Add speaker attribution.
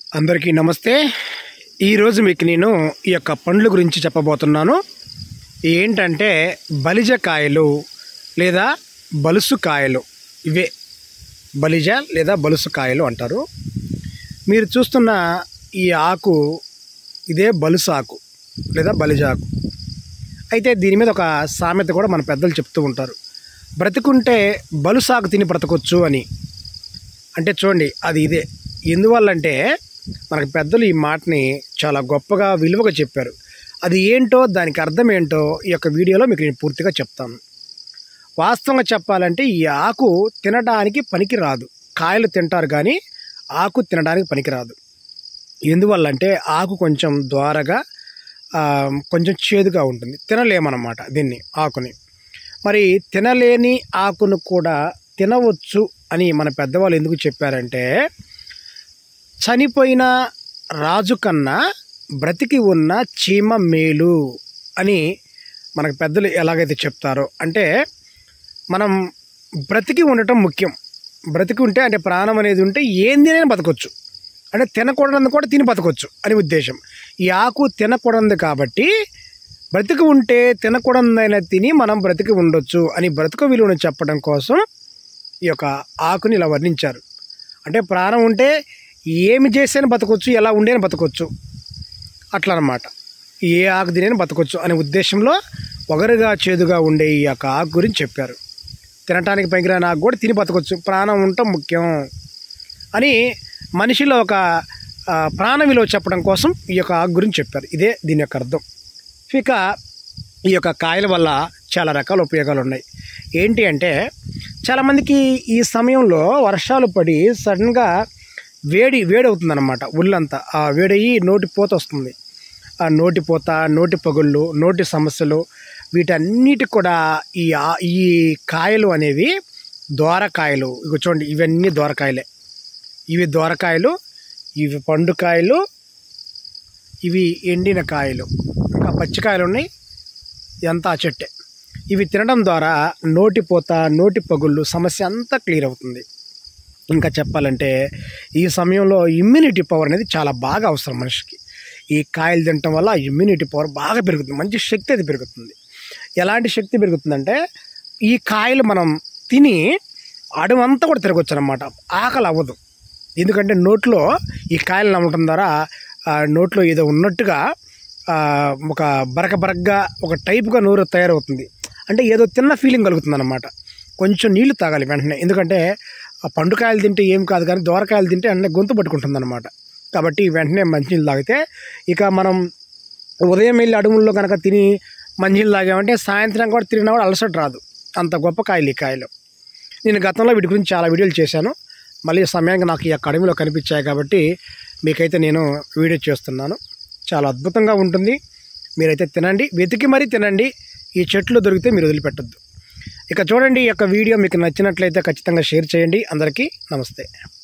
Speaker 1: అందరికీ నమస్తే ఈరోజు మీకు నేను ఈ యొక్క పండ్ల గురించి చెప్పబోతున్నాను ఏంటంటే బలిజ కాయలు లేదా బలుసు కాయలు ఇవే బలిజ లేదా బలుసు కాయలు అంటారు మీరు చూస్తున్న ఈ ఆకు ఇదే బలుసు ఆకు లేదా బలిజ ఆకు అయితే దీని మీద ఒక సామెత కూడా మన పెద్దలు చెప్తూ ఉంటారు బ్రతికుంటే బలుసాకు తిని బ్రతకొచ్చు అని అంటే చూడండి అది ఇదే ఎందువల్లంటే మనకు పెద్దలు ఈ మాటని చాలా గొప్పగా విలువగా చెప్పారు అది ఏంటో దానికి అర్థం ఏంటో ఈ యొక్క వీడియోలో మీకు నేను పూర్తిగా చెప్తాను వాస్తవంగా చెప్పాలంటే ఈ ఆకు తినడానికి పనికి రాదు కాయలు తింటారు కానీ ఆకు తినడానికి పనికి రాదు ఎందువల్లంటే ఆకు కొంచెం ద్వారగా ఆ, కొంచెం చేదుగా ఉంటుంది తినలేమన్నమాట దీన్ని ఆకుని మరి తినలేని ఆకును కూడా తినవచ్చు అని మన పెద్దవాళ్ళు ఎందుకు చెప్పారంటే చనిపోయిన రాజు కన్నా బ్రతికి ఉన్న చీమ మేలు అని మనకు పెద్దలు ఎలాగైతే చెప్తారో అంటే మనం బ్రతికి ఉండటం ముఖ్యం బ్రతికి ఉంటే అంటే ప్రాణం అనేది ఉంటే ఏం తినైనా బతకొచ్చు అంటే తినకూడదు కూడా తిని బతకొచ్చు అని ఉద్దేశం ఈ ఆకు తినకూడదు కాబట్టి బ్రతికి ఉంటే తినకూడదైనా తిని మనం బ్రతికి ఉండొచ్చు అని బ్రతుకు విలువను చెప్పడం కోసం ఈ యొక్క ఆకుని ఇలా వర్ణించారు అంటే ప్రాణం ఉంటే ఏమి చేసైనా బతకొచ్చు ఎలా ఉండేనా బతకొచ్చు అట్లా అనమాట ఏ ఆకు తినైనా బతకొచ్చు అనే ఉద్దేశంలో ఒగరుగా చేదుగా ఉండే ఈ యొక్క ఆకు గురించి చెప్పారు తినటానికి పనికిరాని ఆకు కూడా తిని బతకొచ్చు ప్రాణం ఉండటం ముఖ్యం అని మనిషిలో ఒక ఆ, ప్రాణ విలువ చెప్పడం కోసం ఈ యొక్క ఆకు గురించి చెప్పారు ఇదే దీని యొక్క అర్థం ఇక ఈ యొక్క కాయల వల్ల చాలా రకాల ఉపయోగాలు ఉన్నాయి ఏంటి అంటే చాలామందికి ఈ సమయంలో వర్షాలు పడి సడన్గా వేడి వేడి అవుతుందన్నమాట ఒళ్ళంతా ఆ వేడయ్యి నోటి పోత వస్తుంది ఆ నోటి పోత నోటి పగుళ్ళు నోటి సమస్యలు వీటన్నిటికి కూడా ఈ ఆ- ఈ కాయలు అనేవి దోరకాయలు ఇగో చూడండి ఇవన్నీ దోరకాయలే ఇవి దోరకాయలు ఇవి పండుకాయలు ఇవి ఎండిన కాయలు ఇంకా పచ్చికాయలు ఉన్నాయి ఇదంతా ఆ చెట్టే ఇవి తినడం ద్వారా నోటి పోత నోటి పగుళ్ళు సమస్య అంతా క్లియర్ అవుతుంది ఇంకా చెప్పాలంటే ఈ సమయంలో ఇమ్యూనిటీ పవర్ అనేది చాలా బాగా అవసరం మనిషికి ఈ కాయలు తినటం వల్ల ఇమ్యూనిటీ పవర్ బాగా పెరుగుతుంది మంచి శక్తి అది పెరుగుతుంది ఎలాంటి శక్తి పెరుగుతుందంటే ఈ కాయలు మనం తిని అడవంతా కూడా తిరగొచ్చు అనమాట ఆకలి అవ్వదు ఎందుకంటే నోట్లో ఈ కాయలు నమ్మటం ద్వారా ఆ, నోట్లో ఏదో ఉన్నట్టుగా ఆ, ఒక బరక బరకగా ఒక టైప్గా నోరు తయారవుతుంది అంటే ఏదో తిన్న ఫీలింగ్ కలుగుతుంది అనమాట కొంచెం నీళ్లు తాగాలి వెంటనే ఎందుకంటే ఆ పండుకాయలు తింటే ఏం కాదు కానీ దోరకాయలు తింటే అన్నీ గొంతు పట్టుకుంటుంది అనమాట కాబట్టి వెంటనే మంచినీళ్ళు తాగితే ఇక మనం ఉదయం వెళ్ళి అడవుల్లో కనుక తిని మంచినీళ్ళు తాగామంటే సాయంత్రం కూడా తిరిగినా కూడా అలసట రాదు అంత గొప్ప కాయలు ఈ కాయలు నేను గతంలో వీటి గురించి చాలా వీడియోలు చేశాను మళ్ళీ సమయానికి నాకు ఈ యొక్క అడవిలో కనిపించాయి కాబట్టి మీకైతే నేను వీడియో చేస్తున్నాను చాలా అద్భుతంగా ఉంటుంది మీరైతే తినండి వెతికి మరీ తినండి ఈ చెట్లు దొరికితే మీరు వదిలిపెట్టద్దు ఇక చూడండి ఈ యొక్క వీడియో మీకు నచ్చినట్లయితే ఖచ్చితంగా షేర్ చేయండి అందరికీ నమస్తే